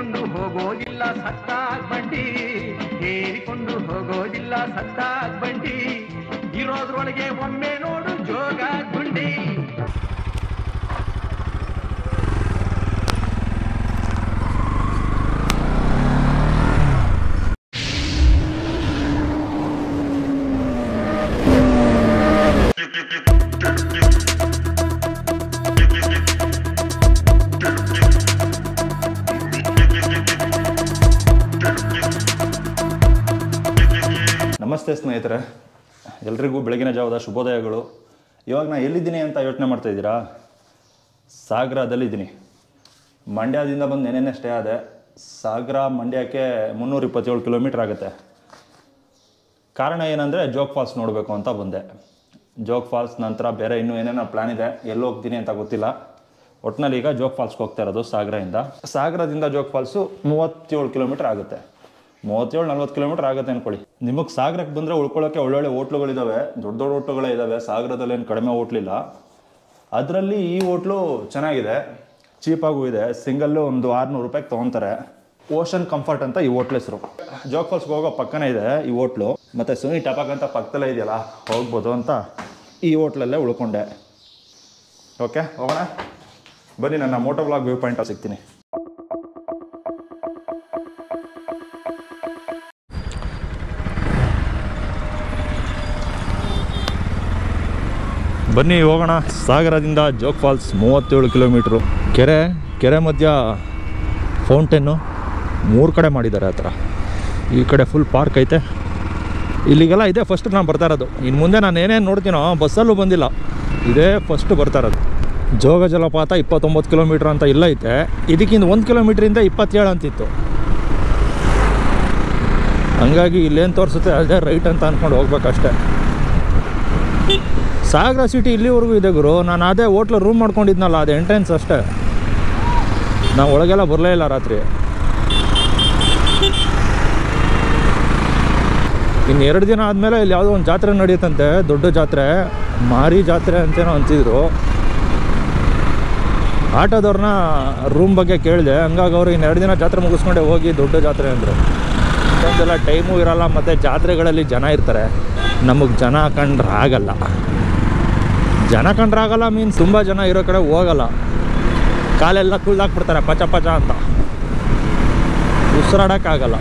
ಹೇರಿಕೊಂಡು ಹೋಗೋದಿಲ್ಲ ಸತ್ತಾಗ್ ಬಂಡಿ ಹೇರಿಕೊಂಡು ಹೋಗೋದಿಲ್ಲ ಸತ್ತಾಗ್ ಬಂಡಿ ಇರೋದ್ರೊಳಗೆ ಒಮ್ಮೆ ನೋಡು ಜೋಗ ಗುಂಡಿ ನಮಸ್ತೆ ಸ್ನೇಹಿತರೆ ಎಲ್ರಿಗೂ ಬೆಳಗಿನ ಜಾವದ ಶುಭೋದಯಗಳು ಇವಾಗ ನಾನು ಎಲ್ಲಿದ್ದೀನಿ ಅಂತ ಯೋಚನೆ ಮಾಡ್ತಾ ಇದ್ದೀರಾ ಸಾಗರದಲ್ಲಿದ್ದೀನಿ ಮಂಡ್ಯದಿಂದ ಬಂದು ನೆನೆನೆ ಸ್ಟೇ ಆದೆ ಸಾಗರ ಮಂಡ್ಯಕ್ಕೆ ಮುನ್ನೂರ ಇಪ್ಪತ್ತೇಳು ಕಿಲೋಮೀಟ್ರ್ ಆಗುತ್ತೆ ಕಾರಣ ಏನಂದರೆ ಜೋಗ್ ಫಾಲ್ಸ್ ನೋಡಬೇಕು ಅಂತ ಬಂದೆ ಜೋಗ್ ಫಾಲ್ಸ್ ನಂತರ ಬೇರೆ ಇನ್ನೂ ಏನೇನೋ ಪ್ಲ್ಯಾನ್ ಇದೆ ಎಲ್ಲಿ ಹೋಗ್ತೀನಿ ಅಂತ ಗೊತ್ತಿಲ್ಲ ಒಟ್ಟಿನಲ್ಲಿ ಈಗ ಜೋಗ್ ಫಾಲ್ಸ್ಗೆ ಹೋಗ್ತಾ ಇರೋದು ಸಾಗರದಿಂದ ಸಾಗರದಿಂದ ಜೋಗ್ ಫಾಲ್ಸು ಮೂವತ್ತೇಳು ಕಿಲೋಮೀಟ್ರ್ ಆಗುತ್ತೆ ಮೂವತ್ತೇಳು ನಲ್ವತ್ತು ಕಿಲೋಮೀಟ್ರ್ ಆಗುತ್ತೆ ಅಂದ್ಕೊಳ್ಳಿ ನಿಮಗೆ ಸಾಗರಕ್ಕೆ ಬಂದರೆ ಉಳ್ಕೊಳ್ಳೋಕ್ಕೆ ಒಳ್ಳೊಳ್ಳೆ ಹೋಟ್ಲುಗಳಿದ್ದಾವೆ ದೊಡ್ಡ ದೊಡ್ಡ ಹೋಟ್ಲುಗಳೇ ಇದ್ದಾವೆ ಸಾಗರದಲ್ಲಿ ಏನು ಕಡಿಮೆ ಹೋಟ್ಲಿಲ್ಲ ಅದರಲ್ಲಿ ಈ ಹೋಟ್ಲು ಚೆನ್ನಾಗಿದೆ ಚೀಪಾಗೂ ಇದೆ ಸಿಂಗಲ್ಲು ಒಂದು ಆರುನೂರು ರೂಪಾಯಿಗೆ ತೊಗೊತಾರೆ ಓಷನ್ ಕಂಫರ್ಟ್ ಅಂತ ಈ ಹೋಟ್ಲ್ ಹೆಸರು ಜೋಗ್ ಫಾಲ್ಸ್ಗೆ ಹೋಗೋ ಪಕ್ಕನೇ ಇದೆ ಈ ಹೋಟ್ಲು ಮತ್ತು ಸುನಿ ಟಪಾಕ್ ಅಂತ ಪಕ್ಕದಲ್ಲೇ ಇದೆಯಲ್ಲ ಹೋಗ್ಬೋದು ಅಂತ ಈ ಹೋಟ್ಲಲ್ಲೇ ಉಳ್ಕೊಂಡೆ ಓಕೆ ಹೋಗೋಣ ಬನ್ನಿ ನನ್ನ ಮೋಟೋ ಬ್ಲಾಗ್ ವ್ಯೂ ಪಾಯಿಂಟ್ ಸಿಗ್ತೀನಿ ಬನ್ನಿ ಹೋಗೋಣ ಸಾಗರದಿಂದ ಜೋಗ್ ಫಾಲ್ಸ್ ಮೂವತ್ತೇಳು ಕಿಲೋಮೀಟ್ರು ಕೆರೆ ಕೆರೆ ಮಧ್ಯ ಫೌಂಟೇನು ಮೂರು ಕಡೆ ಮಾಡಿದ್ದಾರೆ ಆ ಥರ ಈ ಕಡೆ ಫುಲ್ ಪಾರ್ಕ್ ಐತೆ ಇಲ್ಲಿಗೆಲ್ಲ ಇದೆ ಫಸ್ಟ್ ನಾನು ಬರ್ತಾ ಇರೋದು ಇನ್ನು ಮುಂದೆ ನಾನು ಏನೇನು ನೋಡ್ತೀನೋ ಬಸ್ಸಲ್ಲೂ ಬಂದಿಲ್ಲ ಇದೇ ಫಸ್ಟ್ ಬರ್ತಾ ಇರೋದು ಜೋಗ ಜಲಪಾತ ಇಪ್ಪತ್ತೊಂಬತ್ತು ಕಿಲೋಮೀಟ್ರ್ ಅಂತ ಇಲ್ಲ ಐತೆ ಇದಕ್ಕಿಂತ ಒಂದು ಕಿಲೋಮೀಟ್ರಿಂದ ಇಪ್ಪತ್ತೇಳು ಅಂತಿತ್ತು ಹಂಗಾಗಿ ಇಲ್ಲೇನು ತೋರಿಸುತ್ತೆ ಅದೇ ರೈಟ್ ಅಂತ ಅಂದ್ಕೊಂಡು ಹೋಗ್ಬೇಕಷ್ಟೇ ಸಾಗರ ಸಿಟಿ ಇಲ್ಲಿವರೆಗೂ ಇದೆ ಗುರು ನಾನು ಅದೇ ಹೋಟ್ಲು ರೂಮ್ ಮಾಡ್ಕೊಂಡಿದ್ನಲ್ಲ ಅದು ಎಂಟ್ರೆನ್ಸ್ ಅಷ್ಟೇ ನಾವು ಒಳಗೆಲ್ಲ ಬರಲೇ ಇಲ್ಲ ರಾತ್ರಿ ಇನ್ನು ಎರಡು ದಿನ ಆದಮೇಲೆ ಇಲ್ಲಿ ಯಾವುದೋ ಒಂದು ಜಾತ್ರೆ ನಡೆಯುತ್ತಂತೆ ದೊಡ್ಡ ಜಾತ್ರೆ ಮಾರಿ ಜಾತ್ರೆ ಅಂತೇನೋ ಅಂತಿದ್ರು ಆಟೋದವ್ರನ್ನ ರೂಮ್ ಬಗ್ಗೆ ಕೇಳಿದೆ ಹಂಗಾಗಿ ಅವರು ಇನ್ನು ಎರಡು ದಿನ ಜಾತ್ರೆ ಮುಗಿಸ್ಕೊಂಡೆ ಹೋಗಿ ದೊಡ್ಡ ಜಾತ್ರೆ ಅಂದರು ಇಷ್ಟೊಂದೆಲ್ಲ ಟೈಮು ಇರಲ್ಲ ಮತ್ತು ಜಾತ್ರೆಗಳಲ್ಲಿ ಜನ ಇರ್ತಾರೆ ನಮಗೆ ಜನ ಕಂಡ್ರೆ ಆಗಲ್ಲ ಜನ ಕಂಡ್ರಾಗಲ್ಲ ಮೀನ್ಸ್ ತುಂಬ ಜನ ಇರೋ ಕಡೆ ಹೋಗಲ್ಲ ಕಾಲೆಲ್ಲ ತುಳ್ದಾಕ್ಬಿಡ್ತಾರೆ ಪಚ ಪಚ ಅಂತ ಉಸಿರಾಡೋಕ್ಕಾಗಲ್ಲ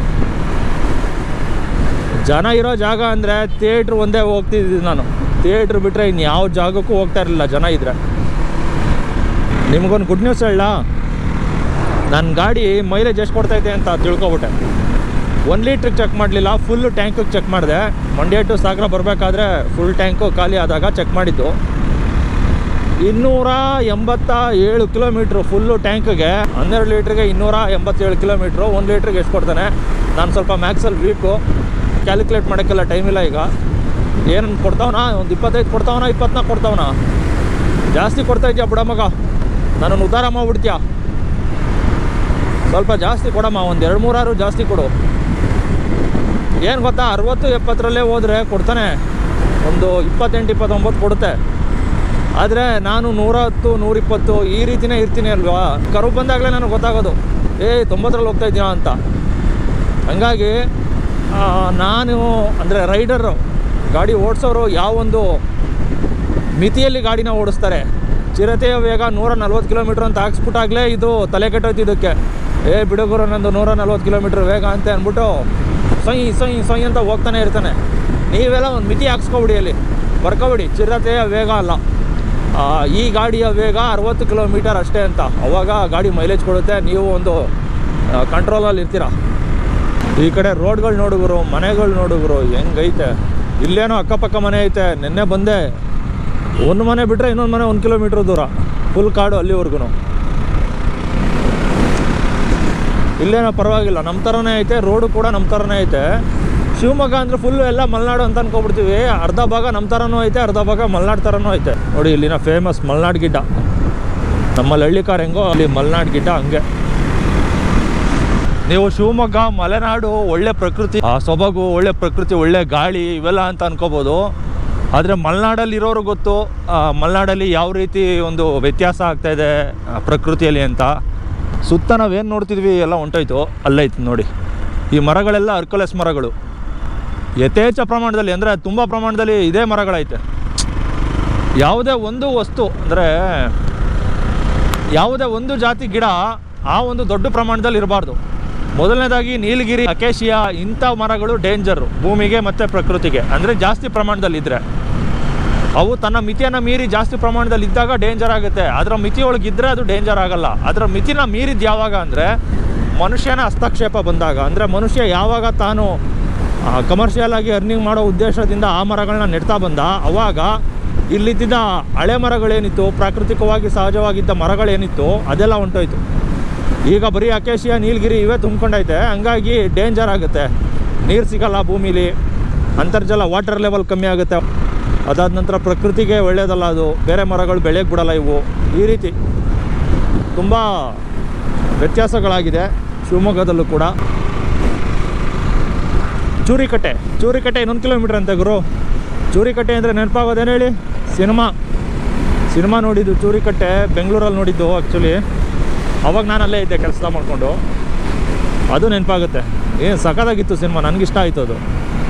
ಜನ ಇರೋ ಜಾಗ ಅಂದರೆ ಥಿಯೇಟ್ರ್ ಒಂದೇ ಹೋಗ್ತಿದ್ದಿದ್ದು ನಾನು ಥಿಯೇಟ್ರ್ ಬಿಟ್ಟರೆ ಇನ್ನು ಯಾವ ಜಾಗಕ್ಕೂ ಹೋಗ್ತಾ ಇರಲಿಲ್ಲ ಜನ ಇದ್ದರೆ ನಿಮಗೊಂದು ಗುಡ್ ನ್ಯೂಸ್ ಹೇಳ ನನ್ನ ಗಾಡಿ ಮೈಲೇಜ್ ಎಷ್ಟು ಕೊಡ್ತೈತೆ ಅಂತ ತಿಳ್ಕೊಬಿಟ್ಟೆ ಒನ್ ಲೀಟ್ರಿಗೆ ಚೆಕ್ ಮಾಡಲಿಲ್ಲ ಫುಲ್ಲು ಟ್ಯಾಂಕಿಗೆ ಚೆಕ್ ಮಾಡಿದೆ ಮಂಡ್ಯ ಟು ಸಾಗರ ಬರಬೇಕಾದ್ರೆ ಫುಲ್ ಟ್ಯಾಂಕು ಖಾಲಿ ಆದಾಗ ಚೆಕ್ ಮಾಡಿದ್ದು ಇನ್ನೂರ ಎಂಬತ್ತ ಏಳು ಕಿಲೋಮೀಟ್ರು ಫುಲ್ಲು ಟ್ಯಾಂಕ್ಗೆ ಹನ್ನೆರಡು ಲೀಟ್ರಿಗೆ ಇನ್ನೂರ ಎಂಬತ್ತೇಳು ಕಿಲೋಮೀಟ್ರು ಒಂದು ಲೀಟ್ರಿಗೆ ಎಷ್ಟು ಕೊಡ್ತಾನೆ ನಾನು ಸ್ವಲ್ಪ ಮ್ಯಾಕ್ಸಲ್ಲಿ ವೀಕು ಕ್ಯಾಲ್ಕುಲೇಟ್ ಮಾಡೋಕ್ಕೆಲ್ಲ ಟೈಮ್ ಇಲ್ಲ ಈಗ ಏನು ಕೊಡ್ತಾವನ ಒಂದು ಇಪ್ಪತ್ತೈದು ಕೊಡ್ತಾವನ ಇಪ್ಪತ್ನಾಲ್ಕು ಕೊಡ್ತಾವನ ಜಾಸ್ತಿ ಕೊಡ್ತಾ ಇದೆಯಾ ಬಿಡ ಮಗ ನನ್ನನ್ನು ಉದ್ಧಾರ ಮಾಡ್ಬಿಡ್ತೀಯ ಸ್ವಲ್ಪ ಜಾಸ್ತಿ ಕೊಡಮ್ಮ ಒಂದು ಎರಡು ಮೂರಾರು ಜಾಸ್ತಿ ಕೊಡು ಏನು ಗೊತ್ತಾ ಅರವತ್ತು ಎಪ್ಪತ್ತರಲ್ಲೇ ಹೋದರೆ ಕೊಡ್ತಾನೆ ಒಂದು ಇಪ್ಪತ್ತೆಂಟು ಇಪ್ಪತ್ತೊಂಬತ್ತು ಕೊಡುತ್ತೆ ಆದರೆ ನಾನು ನೂರ ಹತ್ತು ನೂರಿಪ್ಪತ್ತು ಈ ರೀತಿನೇ ಇರ್ತೀನಿ ಅಲ್ವಾ ಕರು ಬಂದಾಗಲೇ ನನಗೆ ಗೊತ್ತಾಗೋದು ಏ ತೊಂಬತ್ತರಲ್ಲಿ ಹೋಗ್ತಾ ಇದೀಯಾ ಅಂತ ಹಂಗಾಗಿ ಆ, ನಾನು ಅಂದರೆ ರೈಡರು ಗಾಡಿ ಓಡಿಸೋರು ಯಾವೊಂದು ಮಿತಿಯಲ್ಲಿ ಗಾಡಿನ ಓಡಿಸ್ತಾರೆ ಚಿರತೆಯ ವೇಗ ನೂರ ನಲ್ವತ್ತು ಕಿಲೋಮೀಟ್ರ್ ಅಂತ ಹಾಕ್ಸ್ಬಿಟ್ಟಾಗಲೇ ಇದು ತಲೆ ಕೆಟ್ಟೋಯ್ತು ಇದಕ್ಕೆ ಏ ಬಿಡುಗರು ನಂದು ನೂರ ನಲ್ವತ್ತು ಕಿಲೋಮೀಟ್ರ್ ವೇಗ ಅಂತ ಅಂದ್ಬಿಟ್ಟು ಸೊಯ್ ಸೊಯ್ ಸೊಯ್ ಅಂತ ಹೋಗ್ತಾನೆ ಇರ್ತಾನೆ ನೀವೆಲ್ಲ ಒಂದು ಮಿತಿ ಹಾಕ್ಸ್ಕೊಬಿಡಿ ಅಲ್ಲಿ ಬರ್ಕೊಬಿಡಿ ಚಿರತೆಯ ವೇಗ ಅಲ್ಲ ಆ, ಈ ಗಾಡಿಯ ವೇಗ ಅರವತ್ತು ಕಿಲೋಮೀಟರ್ ಅಷ್ಟೇ ಅಂತ ಅವಾಗ ಗಾಡಿ ಮೈಲೇಜ್ ಕೊಡುತ್ತೆ ನೀವು ಒಂದು ಕಂಟ್ರೋಲಲ್ಲಿ ಇರ್ತೀರ ಈ ಕಡೆ ರೋಡ್ಗಳು ನೋಡುಗರು ಮನೆಗಳು ನೋಡುಗರು ಹೆಂಗೈತೆ ಇಲ್ಲೇನೋ ಅಕ್ಕಪಕ್ಕ ಮನೆ ಐತೆ ನಿನ್ನೆ ಬಂದೆ ಒಂದು ಮನೆ ಬಿಟ್ಟರೆ ಇನ್ನೊಂದು ಮನೆ ಒಂದು ಕಿಲೋಮೀಟ್ರ್ ದೂರ ಫುಲ್ ಕಾಡು ಅಲ್ಲಿವರೆಗೂ ಇಲ್ಲೇನೋ ಪರವಾಗಿಲ್ಲ ನಮ್ಮ ಥರನೇ ಐತೆ ರೋಡು ಕೂಡ ನಮ್ಮ ಥರನೇ ಐತೆ ಶಿವಮೊಗ್ಗ ಅಂದರೆ ಫುಲ್ಲು ಎಲ್ಲ ಮಲೆನಾಡು ಅಂತ ಅನ್ಕೊಬಿಡ್ತೀವಿ ಅರ್ಧ ಭಾಗ ನಮ್ಮ ಥರನೂ ಐತೆ ಅರ್ಧ ಭಾಗ ಮಲೆನಾಡು ಥರನೂ ಐತೆ ನೋಡಿ ಇಲ್ಲಿನ ಫೇಮಸ್ ಮಲೆನಾಡು ಗಿಡ್ಡ ನಮ್ಮಲ್ಲಿ ಹಳ್ಳಿಕಾರ್ ಹೆಂಗೋ ಅಲ್ಲಿ ಮಲೆನಾಡು ಗಿಡ್ಡ ಹಂಗೆ ನೀವು ಶಿವಮೊಗ್ಗ ಮಲೆನಾಡು ಒಳ್ಳೆ ಪ್ರಕೃತಿ ಆ ಸೊಬಗು ಒಳ್ಳೆ ಪ್ರಕೃತಿ ಒಳ್ಳೆ ಗಾಳಿ ಇವೆಲ್ಲ ಅಂತ ಅನ್ಕೋಬೋದು ಆದರೆ ಮಲೆನಾಡಲ್ಲಿ ಇರೋರು ಗೊತ್ತು ಆ, ಮಲೆನಾಡಲ್ಲಿ ಯಾವ ರೀತಿ ಒಂದು ವ್ಯತ್ಯಾಸ ಆಗ್ತಾ ಇದೆ ಆ, ಪ್ರಕೃತಿಯಲ್ಲಿ ಅಂತ ಸುತ್ತ ನಾವೇನು ನೋಡ್ತಿದ್ವಿ ಎಲ್ಲ ಹೊಂಟೋಯ್ತು ಅಲ್ಲೈತು ನೋಡಿ ಈ ಮರಗಳೆಲ್ಲ ಅರ್ಕಲೆಸ್ ಮರಗಳು ಯಥೇಚ್ಛ ಪ್ರಮಾಣದಲ್ಲಿ ಅಂದರೆ ತುಂಬ ಪ್ರಮಾಣದಲ್ಲಿ ಇದೇ ಮರಗಳೈತೆ ಯಾವುದೇ ಒಂದು ವಸ್ತು ಅಂದರೆ ಯಾವುದೇ ಒಂದು ಜಾತಿ ಗಿಡ ಆ ಒಂದು ದೊಡ್ಡ ಪ್ರಮಾಣದಲ್ಲಿ ಇರಬಾರ್ದು ಮೊದಲನೇದಾಗಿ ನೀಲಗಿರಿ ಅಕೇಶಿಯಾ ಇಂಥ ಮರಗಳು ಡೇಂಜರು ಭೂಮಿಗೆ ಮತ್ತು ಪ್ರಕೃತಿಗೆ ಅಂದರೆ ಜಾಸ್ತಿ ಪ್ರಮಾಣದಲ್ಲಿ ಇದ್ದರೆ ಅವು ತನ್ನ ಮಿತಿಯನ್ನು ಮೀರಿ ಜಾಸ್ತಿ ಪ್ರಮಾಣದಲ್ಲಿ ಇದ್ದಾಗ ಡೇಂಜರ್ ಆಗುತ್ತೆ ಅದರ ಮಿತಿಯೊಳಗೆ ಇದ್ದರೆ ಅದು ಡೇಂಜರ್ ಆಗಲ್ಲ ಅದರ ಮಿತಿನ ಮೀರಿದ್ದು ಯಾವಾಗ ಅಂದರೆ ಮನುಷ್ಯನ ಹಸ್ತಕ್ಷೇಪ ಬಂದಾಗ ಅಂದರೆ ಮನುಷ್ಯ ಯಾವಾಗ ತಾನು ಕಮರ್ಷಿಯಲ್ ಆಗಿ ಅರ್ನಿಂಗ್ ಮಾಡೋ ಉದ್ದೇಶದಿಂದ ಆ ಮರಗಳನ್ನ ನೆಡ್ತಾ ಬಂದ ಅವಾಗ ಇಲ್ಲಿದ್ದ ಹಳೆ ಮರಗಳೇನಿತ್ತು ಪ್ರಾಕೃತಿಕವಾಗಿ ಸಹಜವಾಗಿದ್ದ ಮರಗಳೇನಿತ್ತು ಅದೆಲ್ಲ ಹೊಂಟೋಯ್ತು ಈಗ ಬರೀ ಅಕೇಶಿಯಾ ನೀಲಗಿರಿ ಇವೇ ತುಂಬ್ಕೊಂಡೈತೆ ಹಂಗಾಗಿ ಡೇಂಜರ್ ಆಗುತ್ತೆ ನೀರು ಸಿಗಲ್ಲ ಭೂಮಿಲಿ ಅಂತರ್ಜಲ ವಾಟರ್ ಲೆವೆಲ್ ಕಮ್ಮಿ ಆಗುತ್ತೆ ಅದಾದ ನಂತರ ಪ್ರಕೃತಿಗೆ ಒಳ್ಳೆಯದಲ್ಲ ಅದು ಬೇರೆ ಮರಗಳು ಬೆಳೆಯಕ್ಕೆ ಬಿಡಲ್ಲ ಇವು ಈ ರೀತಿ ತುಂಬ ವ್ಯತ್ಯಾಸಗಳಾಗಿದೆ ಶಿವಮೊಗ್ಗದಲ್ಲೂ ಕೂಡ ಚೂರಿಕಟ್ಟೆ ಚೂರಿಕಟ್ಟೆ ಇನ್ನೊಂದು ಕಿಲೋಮೀಟ್ರ್ ಅಂತೆ ಗುರು ಚೂರಿಕಟ್ಟೆ ಅಂದರೆ ನೆನಪಾಗೋದೇನು ಹೇಳಿ ಸಿನಿಮಾ ಸಿನಿಮಾ ನೋಡಿದ್ದು ಚೂರಿಕಟ್ಟೆ ಬೆಂಗಳೂರಲ್ಲಿ ನೋಡಿದ್ದು ಆ್ಯಕ್ಚುಲಿ ಅವಾಗ ನಾನು ಅಲ್ಲೇ ಇದ್ದೆ ಕೆಲಸ ಮಾಡಿಕೊಂಡು ಅದು ನೆನಪಾಗುತ್ತೆ ಏನು ಸಖತ್ತಾಗಿತ್ತು ಸಿನಿಮಾ ನನಗಿಷ್ಟ ಆಯಿತು ಅದು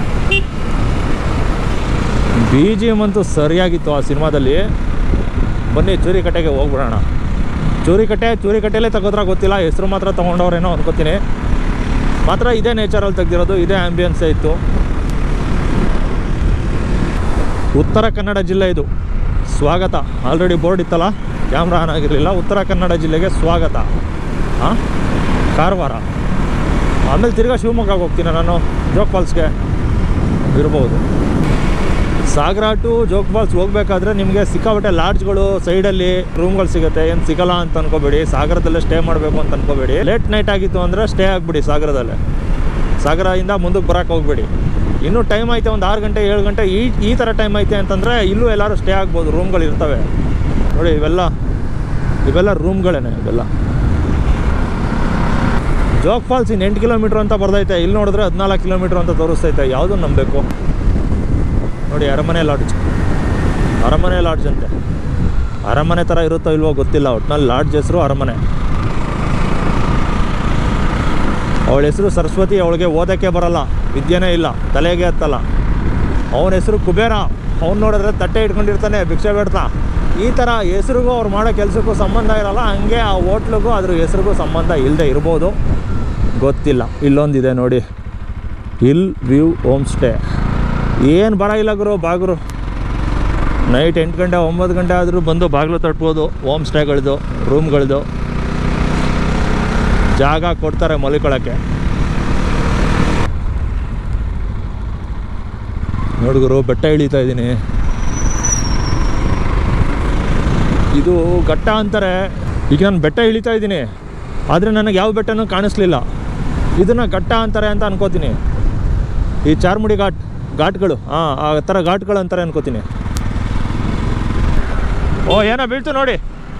ಬಿ ಜಿ ಎಮ್ ಅಂತೂ ಸರಿಯಾಗಿತ್ತು ಆ ಸಿನಿಮಾದಲ್ಲಿ ಬನ್ನಿ ಚೂರಿಕಟ್ಟೆಗೆ ಹೋಗ್ಬಿಡೋಣ ಚೂರಿಕಟ್ಟೆ ಚೂರಿಕಟ್ಟೆಯಲ್ಲೇ ತೆಗೆದ್ರ ಗೊತ್ತಿಲ್ಲ ಹೆಸರು ಮಾತ್ರ ತೊಗೊಂಡವ್ರೇನೋ ಅನ್ಕೋತೀನಿ ಮಾತ್ರ ಇದೇ ನೇಚರಲ್ಲಿ ತೆಗ್ದಿರೋದು ಇದೇ ಆ್ಯಂಬಿಯನ್ಸೇ ಇತ್ತು ಉತ್ತರ ಕನ್ನಡ ಜಿಲ್ಲೆ ಇದು ಸ್ವಾಗತ ಆಲ್ರೆಡಿ ಬೋರ್ಡ್ ಇತ್ತಲ್ಲ ಕ್ಯಾಮ್ರಾ ಆನ್ ಆಗಿರಲಿಲ್ಲ ಉತ್ತರ ಕನ್ನಡ ಜಿಲ್ಲೆಗೆ ಸ್ವಾಗತ ಹಾಂ ಕಾರವಾರ ಆಮೇಲೆ ತಿರ್ಗಾ ಶಿವಮೊಗ್ಗಕ್ಕೆ ಹೋಗ್ತೀನಿ ನಾನು ಜೋಗ್ ಫಾಲ್ಸ್ಗೆ ಇರ್ಬೋದು ಸಾಗರ ಟು ಜೋಗ್ ಫಾಲ್ಸ್ ಹೋಗ್ಬೇಕಾದ್ರೆ ನಿಮಗೆ ಸಿಕ್ಕಾಪಟ್ಟೆ ಲಾಡ್ಜ್ಗಳು ಸೈಡಲ್ಲಿ ರೂಮ್ಗಳು ಸಿಗುತ್ತೆ ಏನು ಸಿಗಲ್ಲ ಅಂತ ಅನ್ಕೋಬೇಡಿ ಸಾಗರದಲ್ಲೇ ಸ್ಟೇ ಮಾಡಬೇಕು ಅಂತ ಅನ್ಕೋಬೇಡಿ ಲೇಟ್ ನೈಟ್ ಆಗಿತ್ತು ಅಂದರೆ ಸ್ಟೇ ಆಗಿಬಿಡಿ ಸಾಗರದಲ್ಲೇ ಸಾಗರದಿಂದ ಮುಂದಕ್ಕೆ ಬರೋಕ್ಕೆ ಹೋಗ್ಬೇಡಿ ಇನ್ನೂ ಟೈಮ್ ಐತೆ ಒಂದು ಆರು ಗಂಟೆ ಏಳು ಗಂಟೆ ಈ ಈ ಥರ ಟೈಮ್ ಐತೆ ಅಂತಂದರೆ ಇಲ್ಲೂ ಎಲ್ಲರೂ ಸ್ಟೇ ಆಗ್ಬೋದು ರೂಮ್ಗಳು ಇರ್ತವೆ ನೋಡಿ ಇವೆಲ್ಲ ಇವೆಲ್ಲ ರೂಮ್ಗಳೇನೆ ಇವೆಲ್ಲ ಜೋಗ್ ಫಾಲ್ಸ್ ಇನ್ನು ಎಂಟು ಕಿಲೋಮೀಟ್ರ್ ಅಂತ ಬರ್ದೈತೆ ಇಲ್ಲಿ ನೋಡಿದ್ರೆ ಹದಿನಾಲ್ಕು ಕಿಲೋಮೀಟ್ರ್ ಅಂತ ತೋರಿಸ್ತೈತೆ ಯಾವುದು ನಂಬಬೇಕು ನೋಡಿ ಅರಮನೆ ಲಾಡ್ಜ್ ಅರಮನೆ ಲಾಡ್ಜ್ ಅಂತೆ ಅರಮನೆ ಥರ ಇರುತ್ತೋ ಇಲ್ವೋ ಗೊತ್ತಿಲ್ಲ ಒಟ್ನಲ್ಲಿ ಲಾಡ್ಜ್ ಹೆಸರು ಅರಮನೆ ಅವಳ ಹೆಸರು ಸರಸ್ವತಿ ಅವಳಿಗೆ ಓದೋಕ್ಕೆ ಬರಲ್ಲ ವಿದ್ಯೆನೇ ಇಲ್ಲ ತಲೆಗೆ ಹತ್ತಲ್ಲ ಅವನ ಹೆಸರು ಕುಬೇರ ಅವ್ನು ನೋಡಿದ್ರೆ ತಟ್ಟೆ ಇಟ್ಕೊಂಡಿರ್ತಾನೆ ಭಿಕ್ಷೆ ಬೇಡ್ತಾ ಈ ಥರ ಹೆಸರಿಗೂ ಅವ್ರು ಮಾಡೋ ಕೆಲಸಕ್ಕೂ ಸಂಬಂಧ ಇರಲ್ಲ ಹಂಗೆ ಆ ಹೋಟ್ಲಿಗೂ ಅದ್ರ ಹೆಸರಿಗೂ ಸಂಬಂಧ ಇಲ್ಲದೆ ಇರ್ಬೋದು ಗೊತ್ತಿಲ್ಲ ಇಲ್ಲೊಂದಿದೆ ನೋಡಿ ಹಿಲ್ ವ್ಯೂ ಹೋಮ್ ಸ್ಟೇ ಏನು ಬರ ಇಲ್ಲ ಗುರು ಬಾಗ್ರು ನೈಟ್ ಎಂಟು ಗಂಟೆ ಒಂಬತ್ತು ಗಂಟೆ ಆದರೂ ಬಂದು ಬಾಗಿಲು ತಟ್ಬೋದು ಹೋಮ್ ಸ್ಟೇಗಳದು ರೂಮ್ಗಳದು ಜಾಗ ಕೊಡ್ತಾರೆ ಮಲ್ಕೊಳ್ಳೋಕ್ಕೆ ನೋಡುಗರು ಬೆಟ್ಟ ಇಳಿತಾ ಇದ್ದೀನಿ ಇದು ಘಟ್ಟ ಅಂತಾರೆ ಈಗ ನಾನು ಬೆಟ್ಟ ಇಳಿತಾ ಇದ್ದೀನಿ ಆದರೆ ನನಗೆ ಯಾವ ಬೆಟ್ಟನೂ ಕಾಣಿಸ್ಲಿಲ್ಲ ಇದನ್ನು ಘಟ್ಟ ಅಂತಾರೆ ಅಂತ ಅನ್ಕೋತೀನಿ ಈ ಚಾರ್ಮುಡಿ ಘಾಟ್ ಘಾಟ್ಗಳು ಹಾಂ ಆ ಥರ ಘಾಟ್ಗಳು ಅಂತಾರೆ ಅನ್ಕೋತೀನಿ ಓ ಏನೋ ಬೀಳ್ತು ನೋಡಿ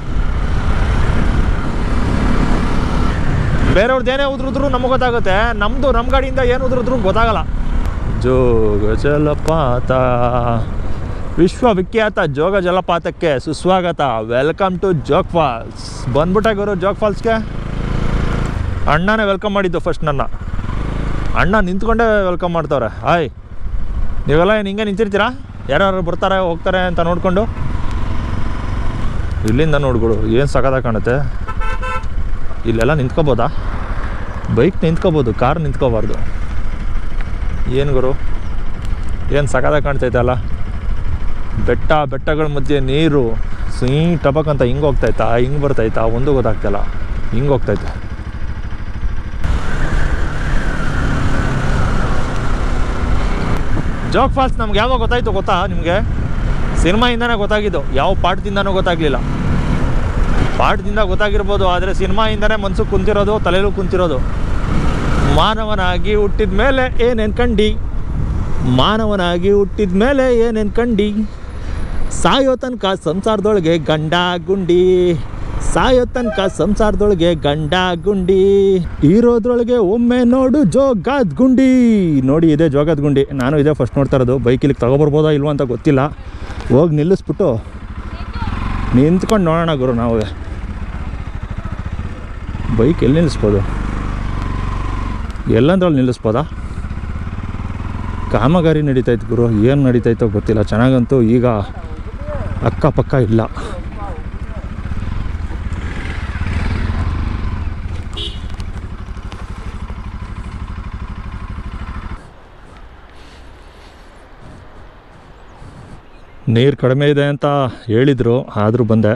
ಬೇರೆಯವ್ರದ್ದು ಏನೇ ಉದ್ರಿದ್ರು ನಮಗೆ ಗೊತ್ತಾಗುತ್ತೆ ನಮ್ಮದು ನಮ್ಮ ಗಾಡಿಯಿಂದ ಏನು ಉದ್ರಿದ್ರು ಗೊತ್ತಾಗಲ್ಲ ಜೋಗ ಜಲಪಾತ ವಿಶ್ವವಿಖ್ಯಾತ ಜೋಗ ಜಲಪಾತಕ್ಕೆ ಸುಸ್ವಾಗತ ವೆಲ್ಕಮ್ ಟು ಜೋಗ್ ಫಾಲ್ಸ್ ಬಂದ್ಬಿಟ್ಟೆ ಗುರು ಜೋಗ್ ಫಾಲ್ಸ್ಗೆ ಅಣ್ಣನೇ ವೆಲ್ಕಮ್ ಮಾಡಿದ್ದು ಫಸ್ಟ್ ನನ್ನ ಅಣ್ಣ ನಿಂತ್ಕೊಂಡೇ ವೆಲ್ಕಮ್ ಮಾಡ್ತವ್ರೆ ಹಾಯ್ ನೀವೆಲ್ಲ ಏನು ಹಿಂಗೆ ನಿಂತಿರ್ತೀರಾ ಯಾರ್ಯಾರು ಬರ್ತಾರೆ ಹೋಗ್ತಾರೆ ಅಂತ ನೋಡಿಕೊಂಡು ಇಲ್ಲಿಂದ ನೋಡ್ಗಳು ಏನು ಸಖತ್ತಾಗಿ ಕಾಣುತ್ತೆ ಇಲ್ಲೆಲ್ಲ ನಿಂತ್ಕೋಬೋದಾ ಬೈಕ್ ನಿಂತ್ಕೋಬೋದು ಕಾರ್ ನಿಂತ್ಕೋಬಾರ್ದು ಏನು ಗುರು ಏನು ಸಖತ್ತಾಗಿ ಕಾಣ್ತೈತೆ ಅಲ್ಲ ಬೆಟ್ಟ ಬೆಟ್ಟಗಳ ಮಧ್ಯೆ ನೀರು ಸೀ ಟಬಕ್ ಅಂತ ಹಿಂಗೆ ಹೋಗ್ತೈತಾ ಹಿಂಗೆ ಬರ್ತೈತಾ ಒಂದು ಗೊತ್ತಾಗ್ತಿಲ್ಲ ಹಿಂಗೆ ಹೋಗ್ತೈತೆ ಜೋಗ್ ಫಾಲ್ಸ್ ನಮ್ಗೆ ಯಾವಾಗ ಗೊತ್ತಾಯ್ತು ಗೊತ್ತಾ ನಿಮಗೆ ಸಿನಿಮಾಯಿಂದನೇ ಗೊತ್ತಾಗಿದ್ದು ಯಾವ ಪಾಠದಿಂದನೂ ಗೊತ್ತಾಗಲಿಲ್ಲ ಪಾಠದಿಂದ ಗೊತ್ತಾಗಿರ್ಬೋದು ಆದರೆ ಸಿನಿಮಾಯಿಂದನೇ ಮನ್ಸು ಕುಂತಿರೋದು ತಲೆಯಲ್ಲೂ ಕುಂತಿರೋದು ಮಾನವನಾಗಿ ಹುಟ್ಟಿದ ಮೇಲೆ ಏನೇನು ಕಂಡಿ ಮಾನವನಾಗಿ ಹುಟ್ಟಿದ ಮೇಲೆ ಏನೇನು ಕಂಡಿ ಸಾಯೋ ತನಕ ಸಂಸಾರದೊಳಗೆ ಗಂಡ ಗುಂಡಿ ಸಾಯೋ ತನಕ ಸಂಸಾರದೊಳಗೆ ಗಂಡ ಗುಂಡಿ ಇರೋದ್ರೊಳಗೆ ಒಮ್ಮೆ ನೋಡು ಜೋಗಾದ್ ಗುಂಡಿ ನೋಡಿ ಇದೆ ಜೋಗದ ಗುಂಡಿ ನಾನು ಇದೇ ಫಸ್ಟ್ ನೋಡ್ತಾ ಇರೋದು ಬೈಕ್ ಇಲ್ಲಿಗೆ ತಗೊಬರ್ಬೋದಾ ಇಲ್ವಾ ಅಂತ ಗೊತ್ತಿಲ್ಲ ಹೋಗಿ ನಿಲ್ಲಿಸ್ಬಿಟ್ಟು ನಿಂತ್ಕೊಂಡು ನೋಡೋಣ ಗುರು ನಾವು ಬೈಕ್ ಎಲ್ಲಿ ನಿಲ್ಲಿಸ್ಬೋದು ಎಲ್ಲಂದ್ರಲ್ಲಿ ನಿಲ್ಲಿಸ್ಬೋದಾ ಕಾಮಗಾರಿ ನಡೀತೈತೆ ಗುರು ಏನು ನಡೀತೈತೋ ಗೊತ್ತಿಲ್ಲ ಚೆನ್ನಾಗಂತೂ ಈಗ ಅಕ್ಕಪಕ್ಕ ಇಲ್ಲ ನೀರು ಕಡಿಮೆ ಇದೆ ಅಂತ ಹೇಳಿದರು ಆದರೂ ಬಂದೆ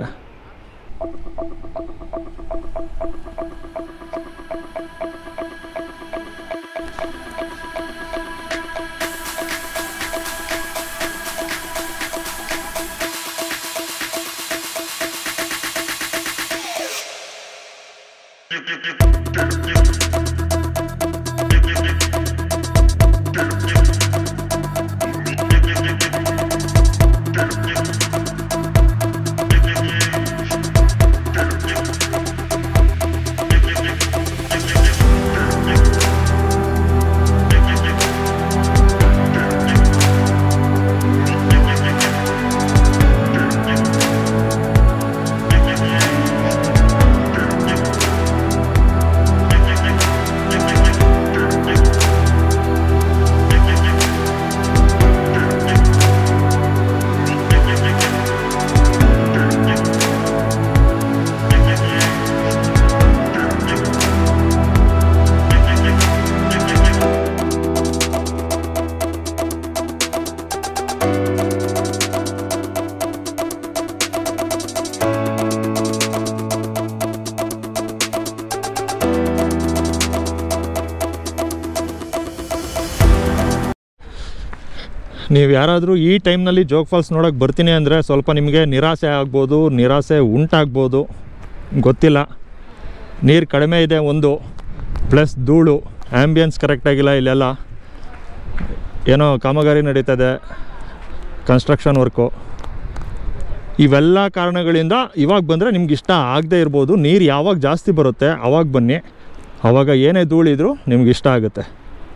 ನೀವು ಯಾರಾದರೂ ಈ ಟೈಮ್ನಲ್ಲಿ ಜೋಗ್ ಫಾಲ್ಸ್ ನೋಡೋಕೆ ಬರ್ತೀನಿ ಅಂದರೆ ಸ್ವಲ್ಪ ನಿಮಗೆ ನಿರಾಸೆ ಆಗ್ಬೋದು ನಿರಾಸೆ ಉಂಟಾಗ್ಬೋದು ಗೊತ್ತಿಲ್ಲ ನೀರು ಕಡಿಮೆ ಇದೆ ಒಂದು ಪ್ಲಸ್ ಧೂಳು ಆ್ಯಂಬಿಯನ್ಸ್ ಕರೆಕ್ಟಾಗಿಲ್ಲ ಇಲ್ಲೆಲ್ಲ ಏನೋ ಕಾಮಗಾರಿ ನಡೀತದೆ ಕನ್ಸ್ಟ್ರಕ್ಷನ್ ವರ್ಕು ಇವೆಲ್ಲ ಕಾರಣಗಳಿಂದ ಇವಾಗ ಬಂದರೆ ನಿಮ್ಗೆ ಇಷ್ಟ ಆಗದೇ ಇರ್ಬೋದು ನೀರು ಯಾವಾಗ ಜಾಸ್ತಿ ಬರುತ್ತೆ ಆವಾಗ ಬನ್ನಿ ಆವಾಗ ಏನೇ ಧೂಳಿದ್ರು ನಿಮ್ಗೆ ಇಷ್ಟ ಆಗುತ್ತೆ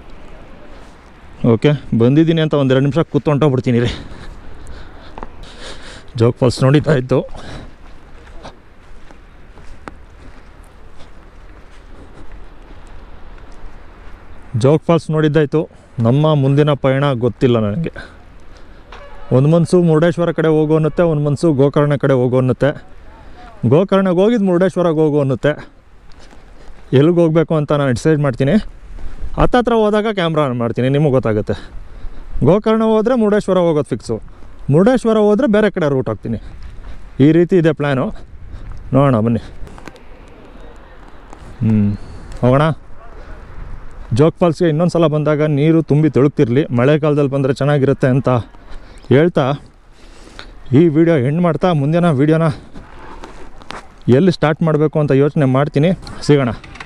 ಓಕೆ ಬಂದಿದ್ದೀನಿ ಅಂತ ಒಂದೆರಡು ನಿಮಿಷ ಕೂತ್ಕೊಂಡೋಗ್ಬಿಡ್ತೀನಿ ರೀ ಜೋಗ್ ಫಾಲ್ಸ್ ನೋಡಿತಾ ಇತ್ತು ಜೋಗ್ ಫಾಲ್ಸ್ ನೋಡಿದ್ದಾಯಿತು ನಮ್ಮ ಮುಂದಿನ ಪಯಣ ಗೊತ್ತಿಲ್ಲ ನನಗೆ ಒಂದು ಮನಸ್ಸು ಮುರುಡೇಶ್ವರ ಕಡೆ ಹೋಗು ಅನ್ನುತ್ತೆ ಒಂದು ಮನಸ್ಸು ಗೋಕರ್ಣ ಕಡೆ ಹೋಗು ಅನ್ನುತ್ತೆ ಗೋಕರ್ಣಗೆ ಹೋಗಿದ್ದು ಮುರುಡೇಶ್ವರಕ್ಕೆ ಹೋಗು ಅನ್ನುತ್ತೆ ಎಲ್ಲಿಗೆ ಹೋಗಬೇಕು ಅಂತ ನಾನು ಡಿಸೈಡ್ ಮಾಡ್ತೀನಿ ಹತ್ತತ್ರ ಹೋದಾಗ ಕ್ಯಾಮ್ರಾ ಆನ್ ಮಾಡ್ತೀನಿ ನಿಮಗೆ ಗೊತ್ತಾಗುತ್ತೆ ಗೋಕರ್ಣ ಹೋದರೆ ಮುರುಡೇಶ್ವರ ಹೋಗೋದು ಫಿಕ್ಸು ಮುರುಡೇಶ್ವರ ಹೋದರೆ ಬೇರೆ ಕಡೆ ರೂಟ್ ಹೋಗ್ತೀನಿ ಈ ರೀತಿ ಇದೆ ಪ್ಲ್ಯಾನು ನೋಡೋಣ ಬನ್ನಿ ಹ್ಞೂ ಹೋಗೋಣ ಜೋಗ್ ಫಾಲ್ಸ್ಗೆ ಇನ್ನೊಂದು ಸಲ ಬಂದಾಗ ನೀರು ತುಂಬಿ ತೊಳುಕ್ತಿರಲಿ ಮಳೆಗಾಲದಲ್ಲಿ ಬಂದರೆ ಚೆನ್ನಾಗಿರುತ್ತೆ ಅಂತ ಹೇಳ್ತಾ ಈ ವಿಡಿಯೋ ಎಂಡ್ ಮಾಡ್ತಾ ಮುಂದಿನ ವೀಡಿಯೋನ ಎಲ್ಲಿ ಸ್ಟಾರ್ಟ್ ಮಾಡಬೇಕು ಅಂತ ಯೋಚನೆ ಮಾಡ್ತೀನಿ ಸಿಗೋಣ